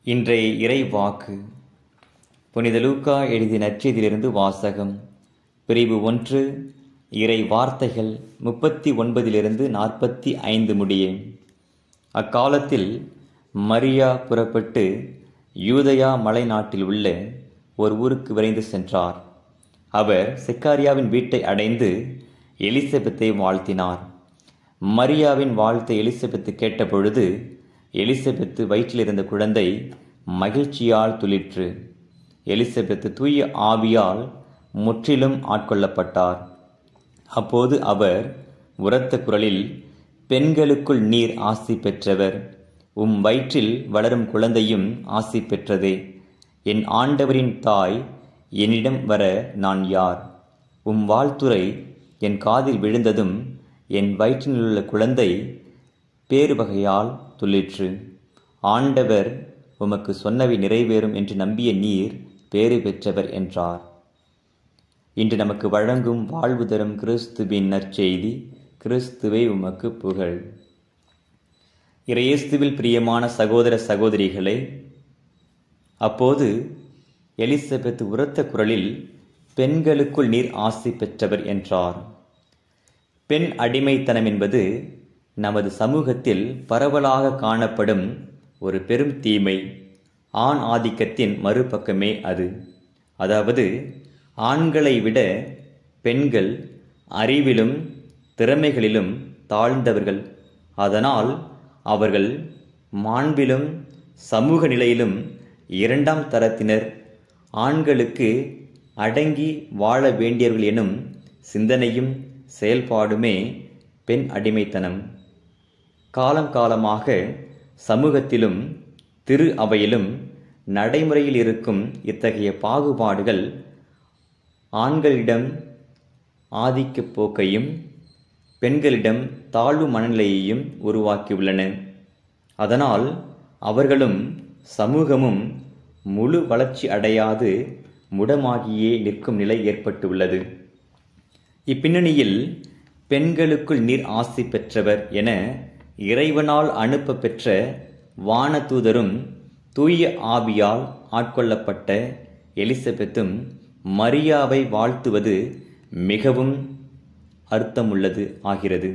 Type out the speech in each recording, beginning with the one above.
இன்றைய இறை வாக்கு புனித லூக்கா எழுதிய நற்செய்தியிலிருந்து வாசகம் பிரிவு ஒன்று இறை வார்த்தைகள் முப்பத்தி ஒன்பதிலிருந்து நாற்பத்தி ஐந்து முடிய அக்காலத்தில் மரியா புறப்பட்டு யூதயா மலைநாட்டில் உள்ள ஒரு ஊருக்கு விரைந்து சென்றார் அவர் செக்காரியாவின் வீட்டை அடைந்து எலிசபெத்தை வாழ்த்தினார் மரியாவின் வாழ்த்தை எலிசபெத்து கேட்டபொழுது எலிசபெத்து வயிற்றிலிருந்த குழந்தை மகிழ்ச்சியால் துளிற்று எலிசபெத்து தூய ஆவியால் முற்றிலும் ஆட்கொள்ளப்பட்டார் அப்போது அவர் உரத்த குரலில் பெண்களுக்குள் நீர் ஆசி பெற்றவர் உம் வயிற்றில் வளரும் குழந்தையும் ஆசி பெற்றதே என் ஆண்டவரின் தாய் என்னிடம் வர நான் யார் உம் வாழ்த்துரை என் காதில் விழுந்ததும் என் வயிற்றிலுள்ள குழந்தை பேறு வகையால் துளிற்று ஆண்டவர் உமக்கு சொன்னவை நிறைவேறும் என்று நம்பிய நீர் பேறு பெற்றவர் என்றார் இன்று நமக்கு வழங்கும் வாழ்வு தரும் கிறிஸ்துவின் நற்செய்தி கிறிஸ்துவை உமக்கு புகழ் இறையேஸ்துவில் பிரியமான சகோதர சகோதரிகளே அப்போது எலிசபெத் உரத்த குரலில் பெண்களுக்குள் நீர் ஆசி பெற்றவர் என்றார் பெண் அடிமைத்தனம் என்பது நமது சமூகத்தில் பரவலாக காணப்படும் ஒரு பெரும் தீமை ஆண் ஆதிக்கத்தின் மறுபக்கமே அது அதாவது ஆண்களை விட பெண்கள் அறிவிலும் திறமைகளிலும் தாழ்ந்தவர்கள் அதனால் அவர்கள் மாண்பிலும் சமூக நிலையிலும் இரண்டாம் தரத்தினர் ஆண்களுக்கு அடங்கி வாழ வேண்டியவர்கள் எனும் சிந்தனையும் செயல்பாடுமே பெண் அடிமைத்தனம் காலம் காலமாக சமூகத்திலும் திரு அவையிலும் நடைமுறையில் இருக்கும் இத்தகைய பாகுபாடுகள் ஆண்களிடம் ஆதிக்க போக்கையும் பெண்களிடம் தாழ்வு மனநிலையையும் உருவாக்கியுள்ளன அதனால் அவர்களும் சமூகமும் முழு வளர்ச்சி அடையாது முடமாகியே நிற்கும் நிலை ஏற்பட்டுள்ளது இப்பின்னணியில் பெண்களுக்குள் நீர் ஆசி பெற்றவர் என இறைவனால் அனுப்ப பெற்ற வானதூதரும் தூய ஆவியால் ஆட்கொள்ளப்பட்ட எலிசபெத்தும் மரியாவை வாழ்த்துவது மிகவும் அர்த்தமுள்ளது ஆகிறது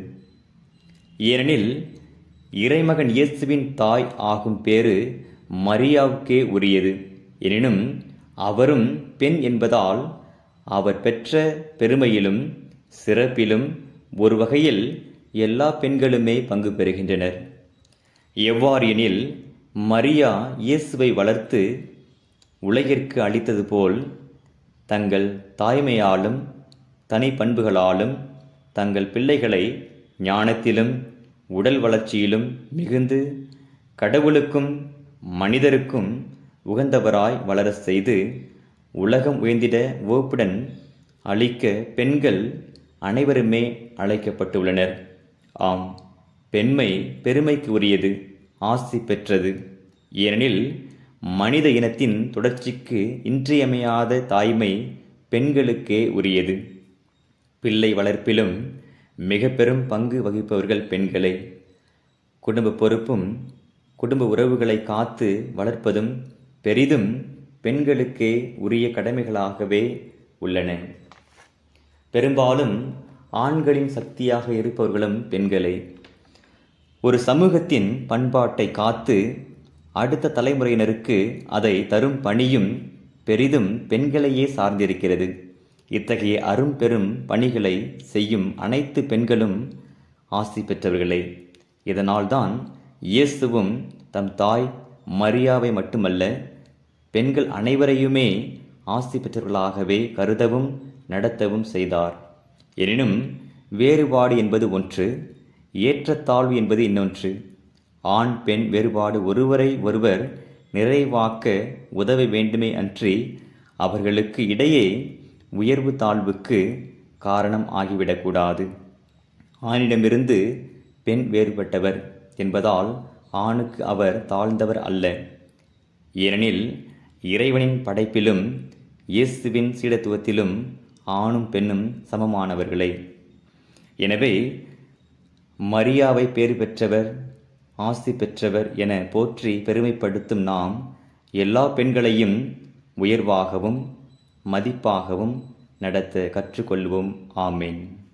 ஏனெனில் இறைமகன் இயேசுவின் தாய் ஆகும் பேறு மரியாவுக்கே உரியது எனினும் அவரும் பெண் என்பதால் அவர் பெற்ற பெருமையிலும் சிறப்பிலும் ஒரு வகையில் எல்லா பெண்களுமே பங்கு பெறுகின்றனர் எவ்வாறு எனில் மரியா இயேசுவை வளர்த்து உலகிற்கு அளித்தது போல் தங்கள் தாய்மையாலும் தனி பண்புகளாலும் தங்கள் பிள்ளைகளை ஞானத்திலும் உடல் வளர்ச்சியிலும் மிகுந்து கடவுளுக்கும் மனிதருக்கும் உகந்தவராய் வளர செய்து உலகம் உயர்ந்திட ஓப்புடன் அளிக்க பெண்கள் அனைவருமே அழைக்கப்பட்டுள்ளனர் ஆம் பெண்மை பெருமைக்கு உரியது ஆசி பெற்றது ஏனெனில் மனித இனத்தின் தொடர்ச்சிக்கு இன்றியமையாத தாய்மை பெண்களுக்கே உரியது பிள்ளை வளர்ப்பிலும் மிக பெரும் பங்கு வகிப்பவர்கள் பெண்களே குடும்ப பொறுப்பும் குடும்ப உறவுகளை காத்து வளர்ப்பதும் பெரிதும் பெண்களுக்கே உரிய கடமைகளாகவே உள்ளன பெரும்பாலும் ஆண்களின் சக்தியாக இருப்பவர்களும் பெண்களே ஒரு சமூகத்தின் பண்பாட்டை காத்து அடுத்த தலைமுறையினருக்கு அதை தரும் பணியும் பெரிதும் பெண்களையே சார்ந்திருக்கிறது இத்தகைய அரும் பெரும் பணிகளை செய்யும் அனைத்து பெண்களும் ஆசி பெற்றவர்களே இதனால்தான் இயேசுவும் தம் தாய் மரியாவை மட்டுமல்ல பெண்கள் அனைவரையுமே ஆசி பெற்றவர்களாகவே கருதவும் நடத்தவும் செய்தார் எனினும் வேறுபாடு என்பது ஒன்று ஏற்றத்தாழ்வு என்பது இன்னொன்று ஆண் பெண் வேறுபாடு ஒருவரை ஒருவர் நிறைவாக்க உதவ வேண்டுமே அன்றி அவர்களுக்கு இடையே உயர்வு தாழ்வுக்கு காரணம் ஆகிவிடக்கூடாது ஆணிடமிருந்து பெண் வேறுபட்டவர் என்பதால் ஆணுக்கு அவர் தாழ்ந்தவர் அல்ல ஏனெனில் இறைவனின் படைப்பிலும் இயேசுவின் சீடத்துவத்திலும் ஆணும் பெண்ணும் சமமானவர்களே எனவே மரியாவை பேறு பெற்றவர் ஆசி பெற்றவர் என போற்றி பெருமைப்படுத்தும் நாம் எல்லா பெண்களையும் உயர்வாகவும் மதிப்பாகவும் நடத்த கற்றுக்கொள்வோம் ஆமேன்